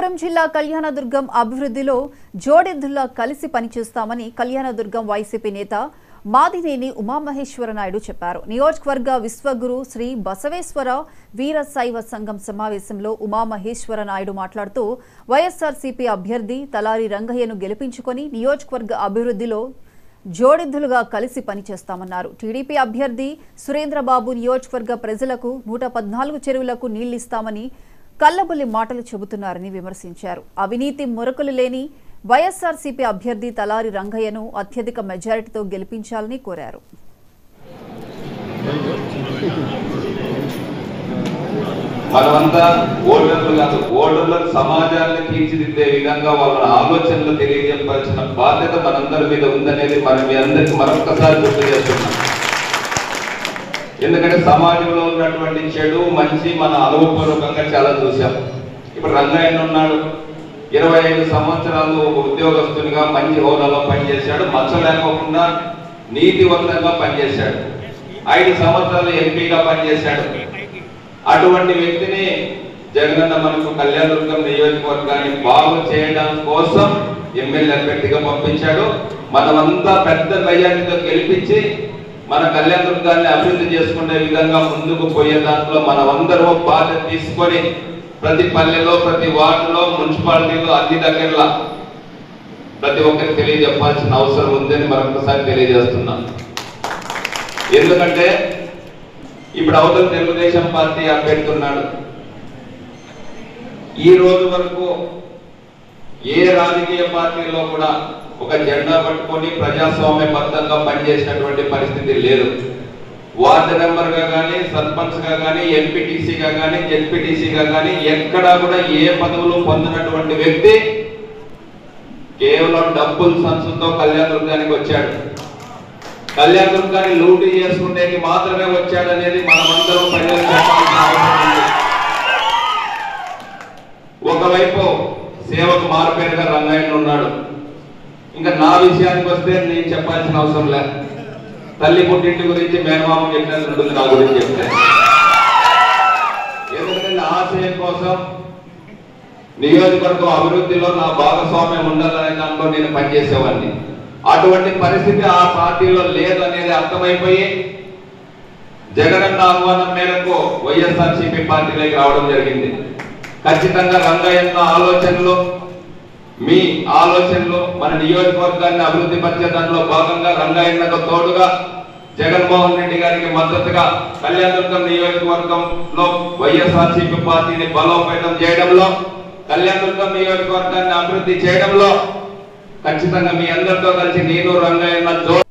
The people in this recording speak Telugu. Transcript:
అనంతపురం జిల్లా కళ్యాణదుర్గం అభివృద్ధిలో జోడెద్దుల్లా కలిసి పనిచేస్తామని కళ్యాణదుర్గం వైసీపీ నేత మాదినేని ఉమామహేశ్వర నాయుడు చెప్పారు నియోజకవర్గ విశ్వగురు శ్రీ బసవేశ్వర వీర శైవ సంఘం సమావేశంలో ఉమామహేశ్వర నాయుడు మాట్లాడుతూ వైఎస్ఆర్సీపీ అభ్యర్థి తలారి రంగయ్యను గెలిపించుకొని నియోజకవర్గ అభివృద్ధిలో జోడెద్దులుగా కలిసి పనిచేస్తామన్నారు టీడీపీ అభ్యర్థి సురేంద్రబాబు నియోజకవర్గ ప్రజలకు నూట పద్నాలుగు చెరువులకు నీళ్లిస్తామని కల్లబుల్లి మాటలు చెబుతున్నారని విమర్శించారు అవినీతి మురకులు లేని వైఎస్ఆర్సీపీ అభ్యర్థి తలారి రంగయ్యను అత్యధిక మెజారిటీతో గెలిపించాలని కోరారు మనమంతా ఓటర్లు కాదు ఓటర్లకు సమాజాన్ని తీర్చిదిద్దే విధంగా వాళ్ళ ఆలోచనలు తెలియజెప్పాల్సిన బాధ్యత మనందరి మీద ఉందనేది మనం మీ అందరికి మరొకసారి గుర్తు చేస్తున్నాం ఎందుకంటే సమాజంలో ఉన్నటువంటి చెడు మంచి మన అనుభవపూర్వకంగా చాలా చూసాం ఇప్పుడు రంగయ్య ఉన్నాడు ఇరవై ఐదు సంవత్సరాలు ఒక ఉద్యోగస్తునిగా మంచి హోదాలో పనిచేశాడు మచ్చ లేకోకుండా నీతివంతంగా పనిచేశాడు ఐదు సంవత్సరాలు ఎంపీగా పనిచేశాడు అటువంటి వ్యక్తిని జగనన్న మనకు కళ్యాణదుర్గం నియోజకవర్గాన్ని బాగు చేయడం కోసం ఎమ్మెల్యే అభ్యర్థిగా పంపించాడు మనమంతా పెద్ద మెజార్టీతో గెలిపించి మన కళ్యాణదుర్గాన్ని అభివృద్ధి చేసుకునే విధంగా ముందుకు పోయే దాంట్లో మనమందరం బాధ్యత తీసుకొని ప్రతి పల్లెలో ప్రతి వార్డులో మున్సిపాలిటీలో అన్ని దగ్గరలా ప్రతి ఒక్కరికి తెలియజెప్పాల్సిన అవసరం ఉందని మరొకసారి తెలియజేస్తున్నాను ఎందుకంటే ఇప్పుడు అవతల తెలుగుదేశం పార్టీ అభ్యర్థి ఉన్నాడు ఈ రోజు వరకు ఏ రాజకీయ పార్టీలో కూడా ఒక జెండా పట్టుకొని ప్రజాస్వామ్యబద్ధంగా పనిచేసినటువంటి పరిస్థితి లేదు వార్డు మెంబర్ గా కానీ సర్పంచ్ గా కానీ ఎంపీటీసీగా కానీ జెడ్పీటీసీగా కానీ ఎక్కడా కూడా ఏ పదవులు పొందినటువంటి వ్యక్తి కేవలం డబ్బుల సంచుతో కళ్యాణ దుర్గానికి వచ్చాడు కళ్యాణ దుర్గాన్ని లూటీ చేసుకునేకి మాత్రమే వచ్చాడనేది మనమందరం ప్రజలకు చెప్పాల్సిన అవసరం ఉంది ఒకవైపు సేవకు మారుపేరుగా రంగాయణ ఉన్నాడు ఇంకా నా విషయానికి వస్తే నేను చెప్పాల్సిన అవసరం లేదు తల్లి పుట్టింటి గురించి మేనమామ చెప్పినట్టు ఉంటుంది నా గురించి చెప్తే ఎందుకంటే నా ఆశయం కోసం నియోజకవర్గం అభివృద్ధిలో నా భాగస్వామ్యం ఉండాలనే దాంట్లో నేను పనిచేసేవాడిని అటువంటి పరిస్థితి ఆ పార్టీలో లేదు అనేది అర్థమైపోయి జగనన్న ఆహ్వానం మేరకు వైఎస్ఆర్సీపీ పార్టీలోకి రావడం జరిగింది ఖచ్చితంగా రంగయ్యన్న ఆలోచనలు మీ ఆలోచనలు మన నియోజకవర్గాన్ని అభివృద్ధి పరిచే దానిలో భాగంగా రంగయ్యన్నకు తోడుగా జగన్మోహన్ రెడ్డి గారికి మద్దతుగా కళ్యాణదుర్గం నియోజకవర్గంలో వైఎస్ఆర్సీపీ పార్టీని బలోపేతం చేయడంలో కళ్యాణదుర్గం నియోజకవర్గాన్ని అభివృద్ధి చేయడంలో ఖచ్చితంగా మీ అందరితో కలిసి నేను రంగయ్యన్న జో